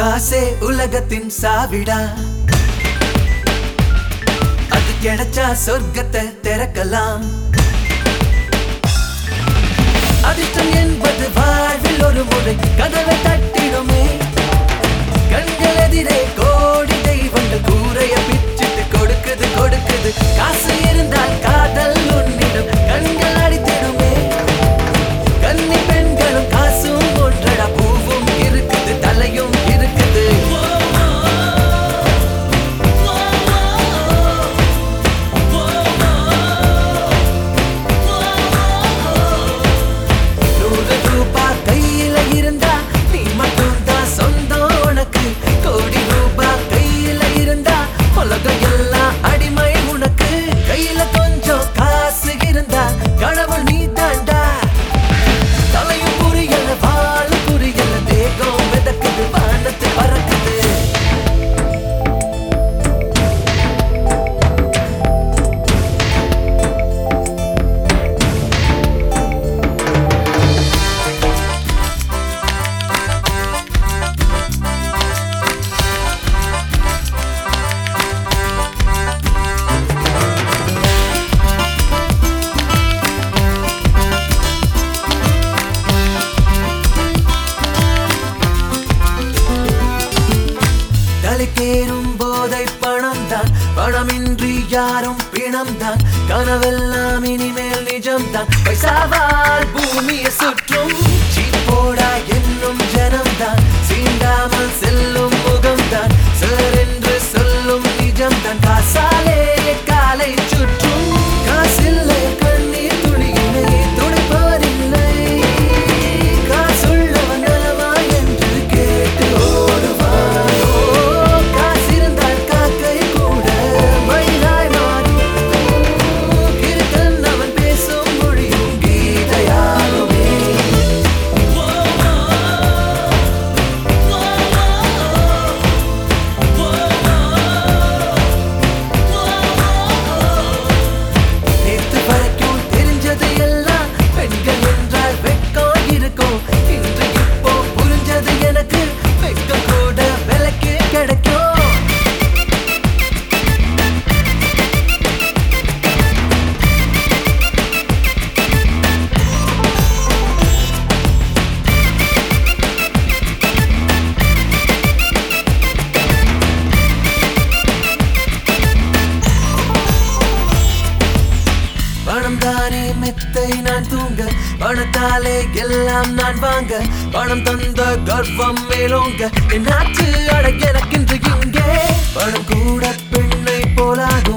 காசே உலகத்தின் சாவிடா அது கிடைச்சா சொர்க்கத்தை திறக்கலாம் அதிர்ஷ்டம் என்பது வாழ்வில் ஒரு முறை கதவை தட்டிடுமே கண்கள் எதிரே கோடி தெய்வங்கள் கூரைய பிச்சிட்டு கொடுக்குது கொடுக்குது காசு இருந்தால் காதல் உன்னிடம் கண்கள் அடித்திடுமே கன்னி பெண்களும் காசும் ஒன்றடா பூவும் இருக்குது தலையும் இருக்குது நூறு ரூபாய் கையில இருந்தா நீ மட்டும் தான் சொந்தம் உனக்கு கோடி ரூபாய் கையில இருந்தா உலகம் எல்லாம் அடிமை உனக்கு கையில கொஞ்சம் காசு இருந்தா கடவுள் நீ தாண்டா தலையும் புரியல வாழ புரியல தேகம் மிதக்குது வானத்து பறக்குது தலைக்கேறும் போதை பணம் தான் பணமின்றி யாரும் பிணம் தான் கனவெல்லாம் இனிமேல் நிஜம்தான் பைசாவால் பூமியை சுற்றும் சீப்போடா என்னும் ஜனம்தான் சீண்டாமல் செல்லும் முகம்தான் சார் என்று சொல்லும் நிஜம்தான் காசாலே காலை சுற்றும் காசில்லை கண்ணீர் துளியில்லை துடைப்பாரில்லை காசுள்ளவன் நலமா என்று கேட்டு ஓடுவானோ காசிருந்தால் காக்கை கூட மயிலாய் மாறும் கிறுக்கன் அவன் பேசும் மொழியும் கீதையாகுமே நேத்து வரைக்கும் தெரிஞ்சது எல்லாம் பெண்கள் என்றால் வெக்கம் இருக்கும் இன்று இப்போ புரிஞ்சது எனக்கு வெக்கம் கூட விலைக்கு கிடைக்கும் பணம் தானே மெத்தை நான் தூங்க பணத்தாலே எல்லாம் நான் வாங்க பணம் தந்த கர்வம் மேலோங்க என்னாச்சு அட எனக்கின்று இங்கே பணம் கூட பெண்ணை போலாகும்